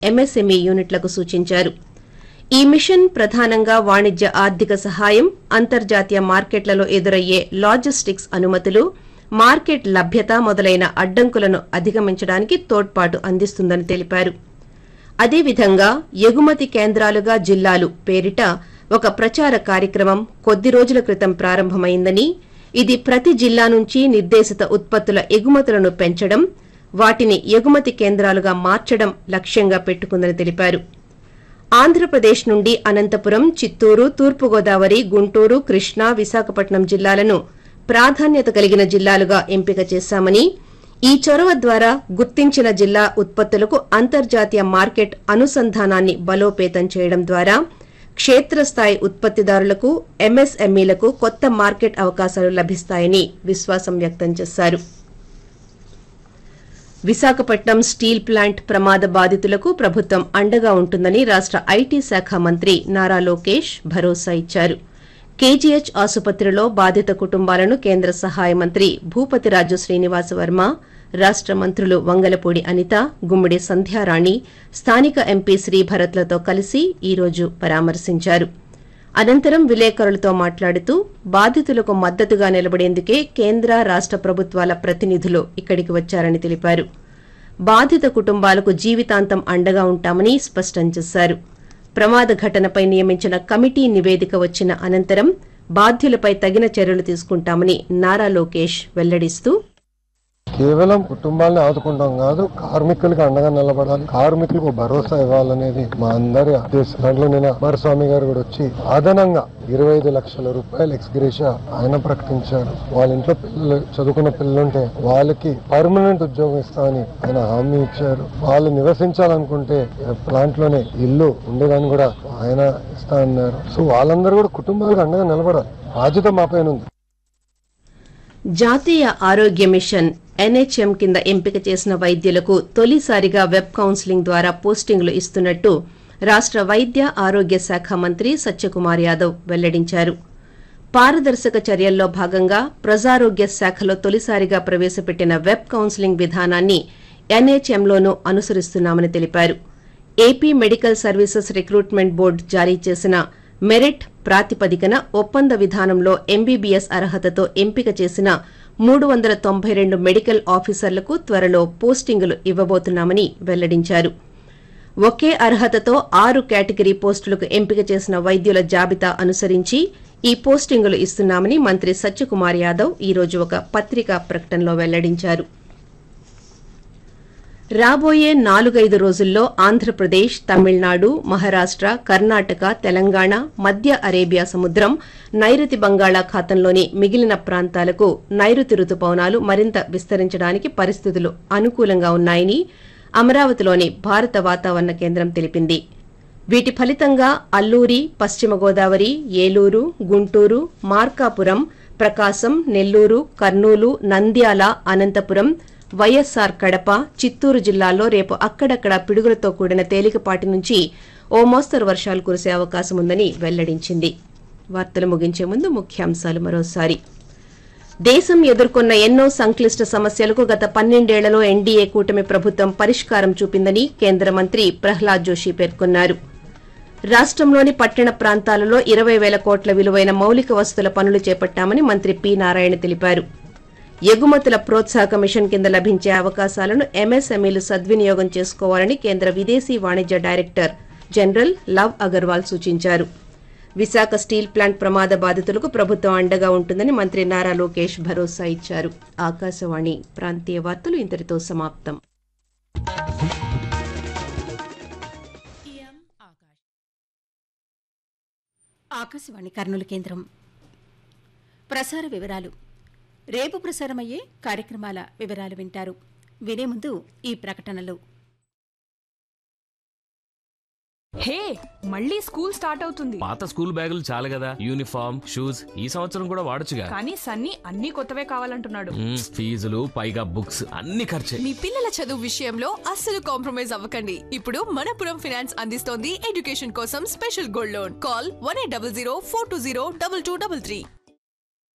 MSME యూనిట్లకు సూచించారు ఈ మిషన్ ప్రధానంగా వాణిజ్య ఆర్థిక సహాయం అంతర్జాతీయ మార్కెట్లలో ఎదురయ్యే లాజిస్టిక్స్ అనుమతులు మార్కెట్ లభ్యత మొదలైన అడ్డంకులను అధిగమించడానికి తోడ్పాటు అందిస్తుందని తెలిపారు అదేవిధంగా ఎగుమతి కేంద్రాలుగా జిల్లాలు పేరిట ఒక ప్రచార కార్యక్రమం కొద్ది రోజుల క్రితం ప్రారంభమైందని ఇది ప్రతి జిల్లా నుంచి నిర్దేశిత ఉత్పత్తుల ఎగుమతులను పెంచడం వాటిని ఎగుమతి కేంద్రాలుగా మార్చడం లక్ష్యంగా పెట్టుకుందని తెలిపారు ఆంధ్రప్రదేశ్ నుండి అనంతపురం చిత్తూరు తూర్పుగోదావరి గుంటూరు కృష్ణా విశాఖపట్నం జిల్లాలను ప్రాధాన్యత కలిగిన జిల్లాలుగా ఎంపిక చేశామని ఈ చొరవ ద్వారా గుర్తించిన జిల్లా ఉత్పత్తులకు అంతర్జాతీయ మార్కెట్ అనుసంధానాన్ని బలోపేతం చేయడం ద్వారా క్షేత్రస్థాయి ఉత్పత్తిదారులకు ఎంఎస్ఎంఈలకు కొత్త మార్కెట్ అవకాశాలు లభిస్తాయని విశ్వాసం వ్యక్తం చేశారు విశాఖపట్నం స్టీల్ ప్లాంట్ ప్రమాద బాధితులకు ప్రభుత్వం అండగా ఉంటుందని రాష్ట ఐటీ శాఖ మంత్రి నారా లోకేష్ భరోసా ఇచ్చారు కేజీహెచ్ ఆసుపత్రిలో బాధిత కుటుంబాలను కేంద్ర సహాయ మంత్రి భూపతిరాజు శ్రీనివాసవర్మ రాష్ట మంత్రులు వంగలపూడి అనిత గుమ్మిడి సంధ్యారాణి స్థానిక ఎంపీ శ్రీభరత్లతో కలిసి ఈ రోజు పరామర్శించారు అనంతరం విలేకరులతో మాట్లాడుతూ బాధితులకు మద్దతుగా నిలబడేందుకే కేంద్ర రాష్ట ప్రభుత్వాల ప్రతినిధులు ఇక్కడికి వచ్చారని తెలిపారు బాధిత కుటుంబాలకు జీవితాంతం అండగా ఉంటామని స్పష్టం చేశారు ప్రమాద ఘటనపై నియమించిన కమిటీ నివేదిక వచ్చిన అనంతరం బాధ్యులపై తగిన చర్యలు తీసుకుంటామని నారా లోకేష్ వెల్లడిస్తూ కేవలం కుటుంబాలను ఆదుకుంటాం కాదు కార్మికులకు అండగా నిలబడాలి కార్మికులకు భరోసా ఇవ్వాలనేది మా అందరి ఉద్దేశం దాంట్లో నేను కుమారస్వామి గారు కూడా వచ్చి అదనంగా ఇరవై ఐదు లక్షల రూపాయలు ఎక్స్గ్రేషియా ఆయన ప్రకటించారు వాళ్ళ ఇంట్లో పిల్లలు చదువుకున్న పిల్లలుంటే వాళ్ళకి పర్మనెంట్ ఉద్యోగం ఇస్తామని ఆయన హామీ ఇచ్చారు వాళ్ళు నివసించాలనుకుంటే ప్లాంట్ లోనే ఇల్లు ఉండేదాన్ని కూడా ఆయన ఇస్తా అన్నారు సో వాళ్ళందరూ కూడా కుటుంబాలకు అండగా నిలబడాలి బాధ్యత మా పైన ఉంది జాతీయ ఆరోగ్య మిషన్ ఎన్హెచ్ఎం కింద ఎంపిక చేసిన వైద్యులకు తొలిసారిగా వెబ్ కౌన్సిలింగ్ ద్వారా పోస్టింగ్లు ఇస్తున్నట్టు రాష్ట వైద్య ఆరోగ్య శాఖ మంత్రి సత్యకుమార్ యాదవ్ వెల్లడించారు పారదర్శక చర్యల్లో భాగంగా ప్రజారోగ్య శాఖలో తొలిసారిగా ప్రవేశపెట్టిన వెబ్ కౌన్సిలింగ్ విధానాన్ని ఎన్హెచ్ఎంలోనూ అనుసరిస్తున్నామని తెలిపారు AP medical services recruitment board జారీ చేసిన మెరిట్ ప్రాతిపదికన ఒప్పంద విధానంలో ఎంబీబీఎస్ అర్హతతో ఎంపిక చేసిన మూడు వందల తొంభై రెండు మెడికల్ ఆఫీసర్లకు త్వరలో పోస్టింగులు ఇవ్వబోతున్నామని వెల్లడించారు ఒకే అర్హతతో ఆరు కేటగిరీ పోస్టులకు ఎంపిక చేసిన వైద్యుల జాబితా అనుసరించి ఈ పోస్టింగులు ఇస్తున్నామని మంత్రి సత్యకుమార్ యాదవ్ ఈ రోజు ఒక పత్రికా ప్రకటనలో వెల్లడించారు రాబోయే నాలుగైదు రోజుల్లో ఆంధ్రప్రదేశ్ తమిళనాడు మహారాష్ట కర్ణాటక తెలంగాణ మధ్య అరేబియా సముద్రం నైరుతి బంగాళాఖాతంలోని మిగిలిన ప్రాంతాలకు నైరుతి రుతుపవనాలు మరింత విస్తరించడానికి పరిస్థితులు అనుకూలంగా ఉన్నాయని అమరావతిలోని భారత వాతావరణ కేంద్రం తెలిపింది వీటి ఫలితంగా అల్లూరి పశ్చిమ గోదావరి ఏలూరు గుంటూరు మార్కాపురం ప్రకాశం నెల్లూరు కర్నూలు నంద్యాల అనంతపురం వైఎస్సార్ కడప చిత్తూరు జిల్లాల్లో రేపు అక్కడక్కడ పిడుగులతో కూడిన తేలికపాటి నుంచి ఓ మోస్తరు వర్షాలు కురిసే అవకాశం ఉందని వెల్లడించింది వార్తలు ముగించే ముందు ముఖ్యాంశాలు మరోసారి దేశం ఎదుర్కొన్న ఎన్నో సంక్లిష్ట సమస్యలకు గత పన్నెండేళ్లలో ఎన్డీఏ కూటమి ప్రభుత్వం పరిష్కారం చూపిందని కేంద్ర మంత్రి ప్రహ్లాద్ జోషి పేర్కొన్నారు రాష్టంలోని పట్టణ ప్రాంతాలలో ఇరవై వేల కోట్ల విలువైన మౌలిక వసతుల పనులు చేపట్టామని మంత్రి పి నారాయణ తెలిపారు ఎగుమతుల ప్రోత్సాహక మిషన్ కింద లభించే అవకాశాలను ఎంఎస్ఎంఈలు సద్వినియోగం చేసుకోవాలని కేంద్ర విదేశీ వాణిజ్య డైరెక్టర్ జనరల్ లవ్ అగర్వాల్ సూచించారు విశాఖ స్టీల్ ప్లాంట్ ప్రమాద బాధితులకు ప్రభుత్వం అండగా ఉంటుందని మంత్రి నారా లోకేష్ భరోసా ఇచ్చారు ఆకాశవాణి ప్రాంతీయ వార్తలు ఇంతటితో సమాప్తం ఆకాశవాణి కర్నూలు కేంద్రం ప్రసార వివరాలు రేపు ప్రసారమయ్యే కార్యక్రమాల వివరాలు వింటారు వినే ముందు ఈ ప్రకటనలు హే మళ్ళీ స్కూల్ స్టార్ట్ అవుతుంది పాత స్కూల్ బ్యాగులు చాలు కదా యూనిఫామ్ షూస్ ఈ సంవత్సరం కూడా వాడొచ్చుగా కానీ సన్నీ అన్ని కొత్తవే కావాలంటున్నాడు మ్మ్, ఫీజులు పైగా బుక్స్ అన్ని ఖర్చే మీ పిల్లల చదువు విషయంలో అస్సలు కాంప్రమైజ్ అవ్వకండి ఇప్పుడు మనపురం ఫైనాన్స్ అందిస్తోంది ఎడ్యుకేషన్ కోసం special gold loan call one eight double zero four two zero double two double three